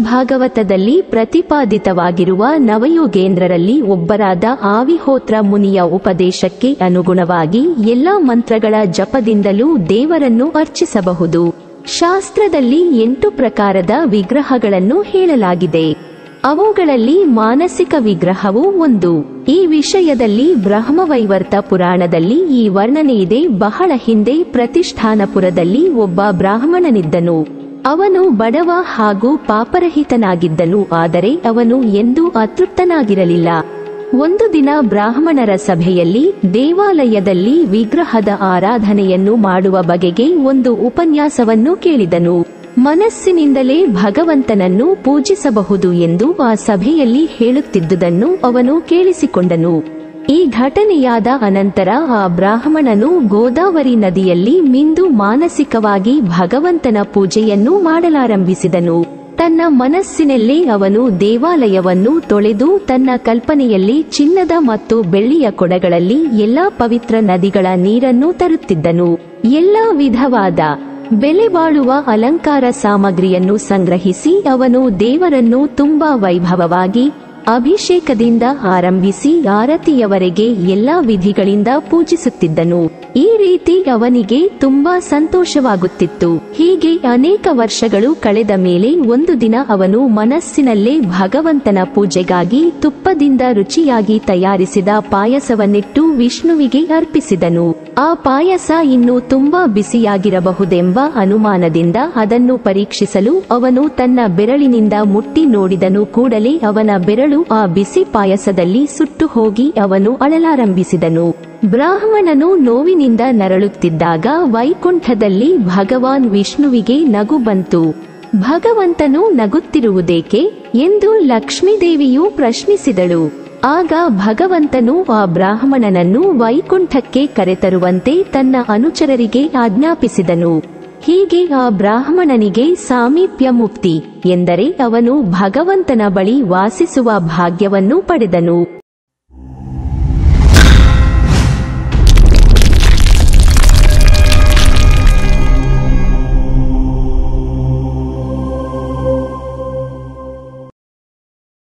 ಭಾಗವತದಲ್ಲಿ ಪ್ರತಿಪಾದಿತವಾಗಿರುವ ನವಯೋಗೇಂದ್ರರಲ್ಲಿ ಒಬ್ಬರಾದ ಆವಿಹೋತ್ರ ಮುನಿಯ ಉಪದೇಶಕ್ಕೆ ಅನುಗುಣವಾಗಿ ಎಲ್ಲಾ ಮಂತ್ರಗಳ ಜಪದಿಂದಲೂ ದೇವರನ್ನು ಅರ್ಚಿಸಬಹುದು ಶಾಸ್ತ್ರದಲ್ಲಿ ಎಂಟು ಪ್ರಕಾರದ ವಿಗ್ರಹಗಳನ್ನು ಹೇಳಲಾಗಿದೆ ಅವುಗಳಲ್ಲಿ ಮಾನಸಿಕ ವಿಗ್ರಹವು ಒಂದು ಈ ವಿಷಯದಲ್ಲಿ ಬ್ರಹ್ಮವೈವರ್ತ ಪುರಾಣದಲ್ಲಿ ಈ ವರ್ಣನೆಯಿದೆ ಬಹಳ ಹಿಂದೆ ಪ್ರತಿಷ್ಠಾನಪುರದಲ್ಲಿ ಒಬ್ಬ ಬ್ರಾಹ್ಮಣನಿದ್ದನು ಅವನು ಬಡವ ಹಾಗೂ ಪಾಪರಹಿತನಾಗಿದ್ದನು ಆದರೆ ಅವನು ಎಂದೂ ಅತೃಪ್ತನಾಗಿರಲಿಲ್ಲ ಒಂದು ದಿನ ಬ್ರಾಹ್ಮಣರ ಸಭೆಯಲ್ಲಿ ದೇವಾಲಯದಲ್ಲಿ ವಿಗ್ರಹದ ಆರಾಧನೆಯನ್ನು ಮಾಡುವ ಬಗೆಗೆ ಒಂದು ಉಪನ್ಯಾಸವನ್ನು ಕೇಳಿದನು ಮನಸ್ಸಿನಿಂದಲೇ ಭಗವಂತನನ್ನು ಪೂಜಿಸಬಹುದು ಎಂದು ಆ ಸಭೆಯಲ್ಲಿ ಹೇಳುತ್ತಿದ್ದುದನ್ನು ಅವನು ಕೇಳಿಸಿಕೊಂಡನು ಈ ಘಟನೆಯಾದ ಅನಂತರ ಆ ಬ್ರಾಹ್ಮಣನು ಗೋದಾವರಿ ನದಿಯಲ್ಲಿ ಮಿಂದು ಮಾನಸಿಕವಾಗಿ ಭಗವಂತನ ಪೂಜೆಯನ್ನು ಮಾಡಲಾರಂಭಿಸಿದನು ತನ್ನ ಮನಸ್ಸಿನಲ್ಲೇ ಅವನು ದೇವಾಲಯವನ್ನು ತೊಳೆದು ತನ್ನ ಕಲ್ಪನೆಯಲ್ಲಿ ಚಿನ್ನದ ಮತ್ತು ಬೆಳ್ಳಿಯ ಕೊಡಗಳಲ್ಲಿ ಎಲ್ಲಾ ಪವಿತ್ರ ನದಿಗಳ ನೀರನ್ನು ತರುತ್ತಿದ್ದನು ಎಲ್ಲಾ ವಿಧವಾದ ಬೆಲೆ ಬಾಳುವ ಅಲಂಕಾರ ಸಾಮಗ್ರಿಯನ್ನು ಸಂಗ್ರಹಿಸಿ ಅವನು ದೇವರನ್ನು ತುಂಬಾ ವೈಭವವಾಗಿ ಅಭಿಷೇಕದಿಂದ ಆರಂಭಿಸಿ ಆರತಿಯವರೆಗೆ ಎಲ್ಲಾ ವಿಧಿಗಳಿಂದ ಪೂಜಿಸುತ್ತಿದ್ದನು ಈ ರೀತಿ ಅವನಿಗೆ ತುಂಬಾ ಸಂತೋಷವಾಗುತ್ತಿತ್ತು ಹೀಗೆ ಅನೇಕ ವರ್ಷಗಳು ಕಳೆದ ಮೇಲೆ ಒಂದು ದಿನ ಅವನು ಮನಸ್ಸಿನಲ್ಲೇ ಭಗವಂತನ ಪೂಜೆಗಾಗಿ ತುಪ್ಪದಿಂದ ರುಚಿಯಾಗಿ ತಯಾರಿಸಿದ ಪಾಯಸವನ್ನಿಟ್ಟು ವಿಷ್ಣುವಿಗೆ ಅರ್ಪಿಸಿದನು ಆ ಪಾಯಸ ಇನ್ನು ತುಂಬಾ ಬಿಸಿಯಾಗಿರಬಹುದೆಂಬ ಅನುಮಾನದಿಂದ ಅದನ್ನು ಪರೀಕ್ಷಿಸಲು ಅವನು ತನ್ನ ಬೆರಳಿನಿಂದ ಮುಟ್ಟಿ ನೋಡಿದನು ಕೂಡಲೇ ಅವನ ಬೆರಳು ಆ ಬಿಸಿ ಪಾಯಸದಲ್ಲಿ ಸುಟ್ಟು ಹೋಗಿ ಅವನು ಅಳಲಾರಂಭಿಸಿದನು ಬ್ರಾಹ್ಮಣನು ನೋವಿನಿಂದ ನರಳುತ್ತಿದ್ದಾಗ ವೈಕುಂಠದಲ್ಲಿ ಭಗವಾನ್ ವಿಷ್ಣುವಿಗೆ ನಗು ಬಂತು ಭಗವಂತನು ನಗುತ್ತಿರುವುದೇಕೆ ಎಂದು ಲಕ್ಷ್ಮೀದೇವಿಯು ಪ್ರಶ್ನಿಸಿದಳು ಆಗ ಭಗವಂತನು ಆ ಬ್ರಾಹ್ಮಣನನ್ನು ವೈಕುಂಠಕ್ಕೆ ಕರೆತರುವಂತೆ ತನ್ನ ಅನುಚರರಿಗೆ ಆಜ್ಞಾಪಿಸಿದನು ಹೀಗೆ ಆ ಬ್ರಾಹ್ಮಣನಿಗೆ ಸಾಮೀಪ್ಯ ಮುಕ್ತಿ ಎಂದರೆ ಅವನು ಭಗವಂತನ ಬಳಿ ವಾಸಿಸುವ ಭಾಗ್ಯವನ್ನು ಪಡೆದನು